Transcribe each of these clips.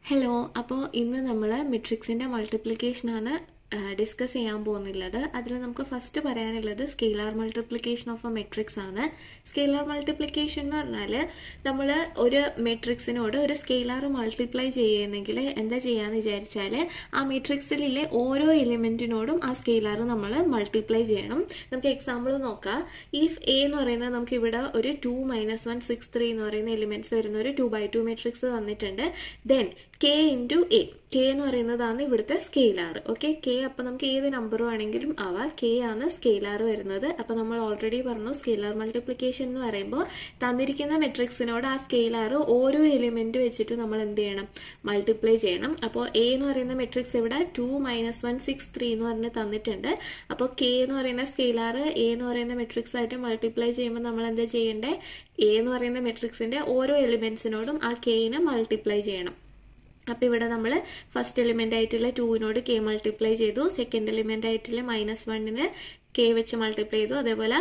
hello അപ്പോൾ ഇന്ന് നമ്മൾ മെട്രിക്സിൻ്റെ മൾട്ടിപ്ലിക്കേഷനാണ് ഡിസ്കസ് ചെയ്യാൻ പോകുന്നുള്ളത് അതിൽ നമുക്ക് ഫസ്റ്റ് പറയാനുള്ളത് scalar multiplication of a matrix ആണ് സ്കെയിലാർ മൾട്ടിപ്ലിക്കേഷൻ എന്ന് പറഞ്ഞാൽ നമ്മൾ ഒരു മെട്രിക്സിനോട് ഒരു സ്കെയിലാർ മൾട്ടിപ്ലൈ ചെയ്യുന്നെങ്കിൽ എന്താ ചെയ്യാന്ന് വിചാരിച്ചാൽ ആ മെട്രിക്സിലെ ഓരോ എലിമെൻറ്റിനോടും ആ സ്കെയിലാർ നമ്മൾ മൾട്ടിപ്ലൈ ചെയ്യണം നമുക്ക് എക്സാമ്പിൾ നോക്കാം ഇഫ് എ എന്ന് പറയുന്നത് നമുക്ക് ഇവിടെ ഒരു two minus one six three എന്ന് പറയുന്ന എലിമെന്റ്സ് വരുന്ന ഒരു ടു ബൈ ടു മെട്രിക്സ് തന്നിട്ടുണ്ട് then k into a k എന്ന് പറയുന്നതാണ് ഇവിടുത്തെ സ്കെയിലാർ ഓക്കെ കെ അപ്പം നമുക്ക് ഏത് നമ്പർ വേണമെങ്കിലും ആവാം കെ ആണ് സ്കെയിലാർ വരുന്നത് അപ്പം നമ്മൾ ഓൾറെഡി പറഞ്ഞു സ്കെയിലാർ മൾട്ടിപ്ലിക്കേഷൻ എന്ന് പറയുമ്പോൾ തന്നിരിക്കുന്ന മെട്രിക്സിനോട് ആ സ്കെയിലാർ ഓരോ എലിമെന്റ് വെച്ചിട്ട് നമ്മൾ എന്ത് ചെയ്യണം മൾട്ടിപ്ലൈ ചെയ്യണം അപ്പോൾ എ എന്ന് പറയുന്ന മെട്രിക്സ് ഇവിടെ two minus one six three എന്ന് പറഞ്ഞ് തന്നിട്ടുണ്ട് അപ്പോൾ കെ എന്ന് പറയുന്ന സ്കെയിലാർ എ എന്ന് പറയുന്ന മെട്രിക്സ് ആയിട്ട് മൾട്ടിപ്ലൈ ചെയ്യുമ്പോൾ നമ്മൾ എന്താ ചെയ്യേണ്ടത് എ എന്ന് പറയുന്ന മെട്രിക്സിന്റെ ഓരോ എലിമെന്റ്സിനോടും ആ കെയിനെ മൾട്ടിപ്ലൈ ചെയ്യണം അപ്പോൾ ഇവിടെ നമ്മൾ ഫസ്റ്റ് എലിമെൻ്റ് ആയിട്ടുള്ള ടൂവിനോട് കെ മൾട്ടിപ്ലൈ ചെയ്തു സെക്കൻഡ് എലിമെൻ്റ് ആയിട്ടുള്ള മൈനസ് വണ്ണിന് കെ വെച്ച് മൾട്ടിപ്ലൈ ചെയ്തു അതേപോലെ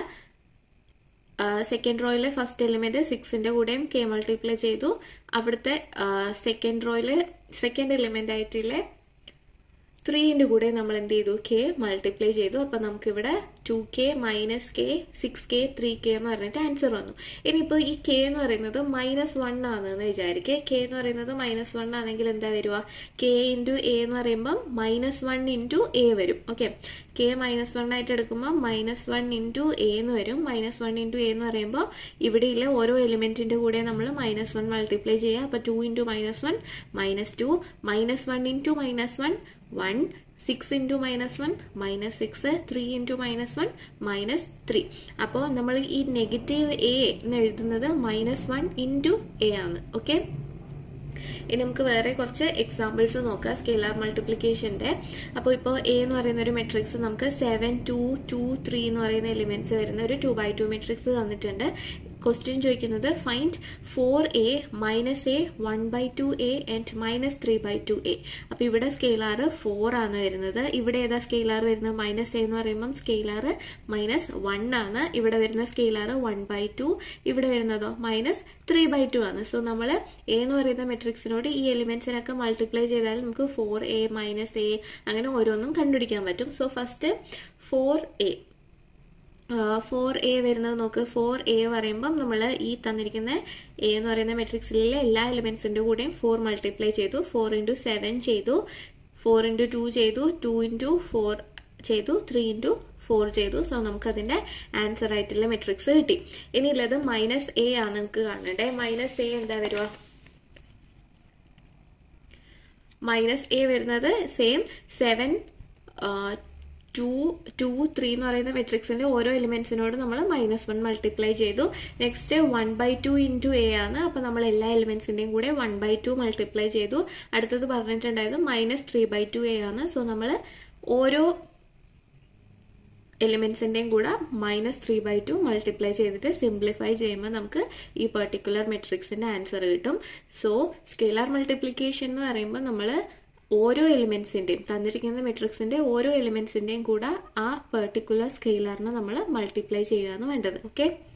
സെക്കൻഡ് റോയിലെ ഫസ്റ്റ് എലിമെന്റ് സിക്സിന്റെ കൂടെയും കെ മൾട്ടിപ്ലൈ ചെയ്തു അവിടുത്തെ സെക്കൻഡ് റോയിലെ സെക്കൻഡ് എലിമെന്റ് ആയിട്ടുള്ള ത്രീൻ്റെ കൂടെ നമ്മൾ എന്ത് ചെയ്തു കെ മൾട്ടിപ്ലൈ ചെയ്തു അപ്പം നമുക്കിവിടെ two k minus k six k three k എന്ന് പറഞ്ഞിട്ട് ആൻസർ വന്നു ഇനിയിപ്പോൾ ഈ കെ എന്ന് പറയുന്നത് മൈനസ് വൺ ആണെന്ന് വിചാരിക്കുക കെ എന്ന് പറയുന്നത് മൈനസ് വൺ ആണെങ്കിൽ എന്താ വരിക കെ ഇൻറ്റു എ എന്ന് പറയുമ്പം മൈനസ് വൺ ഇൻറ്റു എ വരും ഓക്കെ കെ മൈനസ് വൺ ആയിട്ട് എടുക്കുമ്പോൾ മൈനസ് വൺ ഇൻറ്റു എ എന്ന് വരും മൈനസ് വൺ ഇൻറ്റു എ എന്ന് പറയുമ്പോൾ ഇവിടെയുള്ള ഓരോ എലിമെൻറ്റിൻ്റെ കൂടെ നമ്മൾ മൈനസ് വൺ മൾട്ടിപ്ലൈ ചെയ്യുക അപ്പോൾ two into minus one minus two minus one into minus one one six into minus one minus six three into minus one minus three അപ്പോൾ നമ്മൾ ഈ നെഗറ്റീവ് എ എന്ന് എഴുതുന്നത് മൈനസ് വൺ ഇൻറ്റു എ ആണ് okay ഇനി നമുക്ക് വേറെ കുറച്ച് എക്സാമ്പിൾസ് നോക്കാം സ്കെയിലാർ മൾട്ടിപ്ലിക്കേഷൻ്റെ അപ്പോൾ ഇപ്പോൾ എ എന്ന് പറയുന്ന ഒരു മെട്രിക്സ് നമുക്ക് സെവൻ ടു ടു ത്രീ എന്ന് പറയുന്ന എലിമെന്റ്സ് വരുന്ന ഒരു ടു ബൈ ടു മെട്രിക്സ് തന്നിട്ടുണ്ട് ക്വസ്റ്റ്യൻ ചോദിക്കുന്നത് find four a minus a one by two a and minus three by two a അപ്പോൾ ഇവിടെ സ്കെയിലാർ ഫോർ ആണ് വരുന്നത് ഇവിടെ ഏതാ സ്കെയിലാർ വരുന്നത് മൈനസ് എ എന്ന് പറയുമ്പം സ്കെയിലാർ മൈനസ് വൺ ആണ് ഇവിടെ വരുന്ന സ്കെയിലാർ വൺ ബൈ ടു ഇവിടെ വരുന്നതോ മൈനസ് ത്രീ ബൈ ടു ആണ് സോ നമ്മൾ എ എന്ന് പറയുന്ന മെട്രിക്സിനോട് ഈ എലിമെന്റ്സിനൊക്കെ മൾട്ടിപ്ലൈ ചെയ്താൽ നമുക്ക് ഫോർ എ മൈനസ് എ അങ്ങനെ ഓരോന്നും കണ്ടുപിടിക്കാൻ പറ്റും so first four A four A വരുന്നത് നോക്ക് ഫോർ എ പറയുമ്പം നമ്മൾ ഈ തന്നിരിക്കുന്ന എ എന്ന് പറയുന്ന മെട്രിക്സിലെ എല്ലാ എലിമെന്റ്സിന്റെ കൂടെയും ഫോർ മൾട്ടിപ്ലൈ ചെയ്തു ഫോർ ഇൻറ്റു സെവൻ ചെയ്തു ഫോർ ഇൻറ്റു ടു ചെയ്തു ടു ഇൻറ്റു ഫോർ ചെയ്തു ത്രീ ഇൻറ്റു ഫോർ ചെയ്തു സോ നമുക്കതിൻ്റെ ആൻസർ ആയിട്ടുള്ള മെട്രിക്സ് കിട്ടി ഇനിയുള്ളത് മൈനസ് എ ആണ് നമുക്ക് കാണണ്ടേ മൈനസ് എ എന്താ വരിക മൈനസ് എ വരുന്നത് same seven two two three എന്ന് പറയുന്ന മെട്രിക്സിന്റെ ഓരോ എലിമെന്റ്സിനോട് നമ്മൾ മൈനസ് വൺ മൾട്ടിപ്ലൈ ചെയ്തു next one by two into A ആണ് അപ്പോൾ നമ്മൾ എല്ലാ എലിമെന്റ്സിന്റെയും കൂടെ വൺ ബൈ ടു മൾട്ടിപ്ലൈ ചെയ്തു അടുത്തത് പറഞ്ഞിട്ടുണ്ടായത് minus three by two A ആണ് സോ നമ്മൾ ഓരോ എലിമെന്റ്സിന്റെയും കൂടെ minus three by two multiply ചെയ്തിട്ട് സിംപ്ലിഫൈ ചെയ്യുമ്പോൾ നമുക്ക് ഈ പെർട്ടിക്കുലർ മെട്രിക്സിന്റെ ആൻസർ കിട്ടും സോ സ്കെയിലാർ മൾട്ടിപ്ലിക്കേഷൻ എന്ന് പറയുമ്പോൾ നമ്മൾ ഓരോ എലിമെന്റ്സിന്റെയും തന്നിരിക്കുന്ന മെട്രിക്സിന്റെ ഓരോ എലിമെന്റ്സിന്റെയും കൂടെ ആ പെർട്ടിക്കുലർ സ്കെയിലറിനെ നമ്മൾ മൾട്ടിപ്ലൈ ചെയ്യുകയാണ് വേണ്ടത് ഓക്കെ